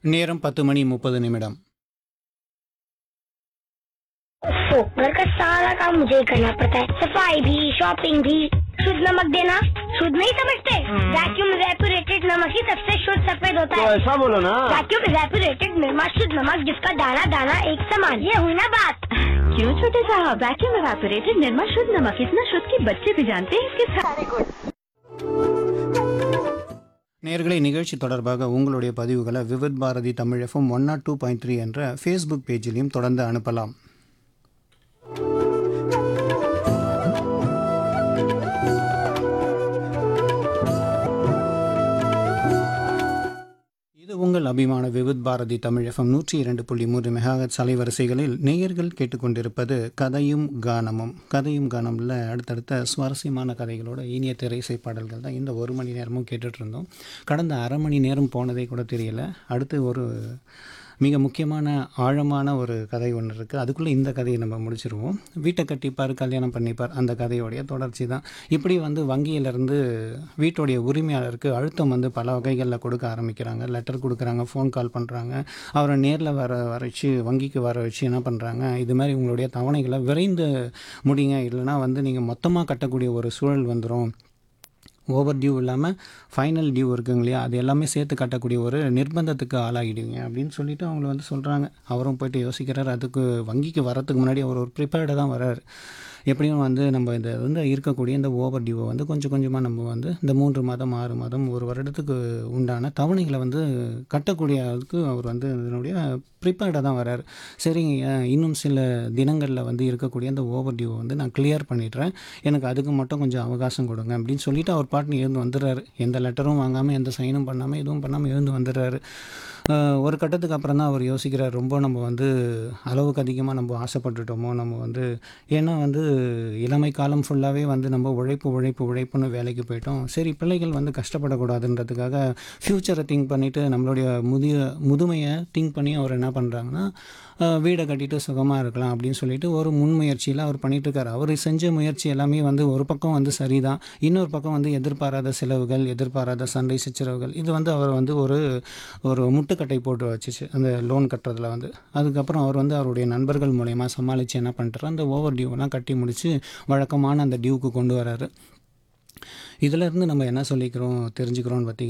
நேரம் பத்து மணி முப்பது நிமிடம் ओफो, घर का सारा काम मुझे ही करना पड़ता है सफाई भी शॉपिंग भी शुद्ध नमक देना शुद्ध नहीं समझते वैक्यूम रेपुरेटेड नमक ही सबसे शुद्ध सफेद होता तो है ऐसा बोलो ना वैक्यूम रेपुरेटेड निर्मा शुद्ध नमक जिसका दाना दाना एक समान ये हुई ना बात क्यों छोटे साहब वैक्यूम एवापोरेटेड निर्मा शुद्ध नमक इतना शुद्ध कि बच्चे भी जानते हैं इसके सारे गुण நேர்களை நிகழ்ச்சி தொடர்பாக உங்களுடைய பதிவுகளை Vividh Bharati Tamil FM one nought two point three என்ற ஃபேஸ்புக் பேஜிலையும் தொடர்ந்து அனுப்பலாம் இது உங்கள் அபிமான விவித் பாரதி தமிழ் எஃப்எம் நூற்றி இரண்டு புள்ளி மூன்று மெகாஹெட்ஸ் அலைவரிசைகளில் நேயர்கள் கேட்டுக்கொண்டிருப்பது கதையும் கானமும் கதையும் கானமில் அடுத்தடுத்த சுவாரஸ்யமான கதைகளோட இனிய திரைசை பாடல்கள் தான் இந்த ஒரு மணி நேரமும் கேட்டுட்டு இருந்தோம் கடந்த அரை மணி நேரம் போனதே கூட தெரியல அடுத்து ஒரு மிக முக்கியமான ஆழமான ஒரு கதை ஒன்று இருக்குது அதுக்குள்ளே இந்த கதையை நம்ம முடிச்சிருவோம் வீட்டை கட்டிப்பார் கல்யாணம் பண்ணிப்பார் அந்த கதையோடைய தொடர்ச்சி தான் இப்படி வந்து வங்கியிலேருந்து வீட்டுடைய உரிமையாளருக்கு அழுத்தம் வந்து பல வகைகளில் கொடுக்க ஆரம்பிக்கிறாங்க லெட்டர் கொடுக்குறாங்க ஃபோன் கால் பண்ணுறாங்க அவரை நேரில் வர வர வச்சு வங்கிக்கு வர வச்சு என்ன பண்ணுறாங்க இது மாதிரி உங்களுடைய தவணைகளை விரைந்து முடிங்க இல்லைன்னா வந்து நீங்கள் மொத்தமாக கட்டக்கூடிய ஒரு சூழல் வந்துடும் ஓவர் டியூ இல்லாமல் ஃபைனல் டியூ இருக்குங்க இல்லையா அது எல்லாமே சேர்த்து கட்டக்கூடிய ஒரு நிர்பந்தத்துக்கு ஆளாகிடுவீங்க அப்படின்னு சொல்லிட்டு அவங்கள வந்து சொல்கிறாங்க அவரும் போயிட்டு யோசிக்கிறார் அதுக்கு வங்கிக்கு வரத்துக்கு முன்னாடி அவர் ஒரு ப்ரிப்பேர்டாக தான் வர்றார் எப்படியும் வந்து நம்ம இந்த வந்து இருக்கக்கூடிய இந்த ஓவர் டியூவை வந்து கொஞ்சம் கொஞ்சமாக நம்ம வந்து இந்த மூன்று மாதம் ஆறு மாதம் ஒரு வருடத்துக்கு உண்டான தவணைகளை வந்து கட்டக்கூடிய அளவுக்கு அவர் வந்து இதனுடைய ப்ரிப்பேர்டாக தான் வர்றார் சரிங்க இன்னும் சில தினங்களில் வந்து இருக்கக்கூடிய அந்த ஓவர் டியூவை வந்து நான் கிளியர் பண்ணிடுறேன் எனக்கு அதுக்கு மட்டும் கொஞ்சம் அவகாசம் கொடுங்க அப்படின்னு சொல்லிட்டு அவர் பாட்டு எழுந்து வந்துடுறாரு எந்த லெட்டரும் வாங்காமல் எந்த சைனும் பண்ணாமல் எதுவும் பண்ணாமல் எழுந்து வந்துடுறாரு ஆஹ் ஒரு கட்டத்துக்கு அப்புறம் தான் அவர் யோசிக்கிறார் ரொம்ப நம்ம வந்து அளவுக்கு அதிகமாக நம்ம ஆசைப்பட்டுட்டோமோ நம்ம வந்து ஏன்னா வந்து இளமை காலம் ஃபுல்லாகவே வந்து நம்ம உழைப்பு உழைப்பு உழைப்புன்னு வேலைக்கு போயிட்டோம் சரி பிள்ளைகள் வந்து கஷ்டப்படக்கூடாதுன்றதுக்காக ஃப்யூச்சரை திங்க் பண்ணிவிட்டு நம்மளுடைய முதிய முதுமையை திங்க் பண்ணி அவர் என்ன பண்ணுறாங்கன்னா வீடை கட்டிட்டு சுகமாக இருக்கலாம் அப்படின்னு சொல்லிட்டு ஒரு முன்முயற்சியில் அவர் பண்ணிட்டு இருக்காரு அவர் செஞ்ச முயற்சி எல்லாமே வந்து ஒரு பக்கம் வந்து சரிதான் இன்னொரு பக்கம் வந்து எதிர்பாராத செலவுகள் எதிர்பாராத சண்டை சச்சரவுகள் இது வந்து அவர் வந்து ஒரு ஒரு முட்டுக்கட்டை போட்டு வச்சுச்சு அந்த லோன் கட்டுறதுல வந்து அதுக்கப்புறம் அவர் வந்து அவருடைய நண்பர்கள் மூலயமா சமாளித்து என்ன பண்ணிட்டாரு அந்த ஓவர் டியூவெல்லாம் கட்டி முடித்து வழக்கமான அந்த டியூக்கு கொண்டு வராரு இதிலேருந்து நம்ம என்ன சொல்லிக்கிறோம் தெரிஞ்சுக்கிறோம்னு பார்த்தீங்கன்னா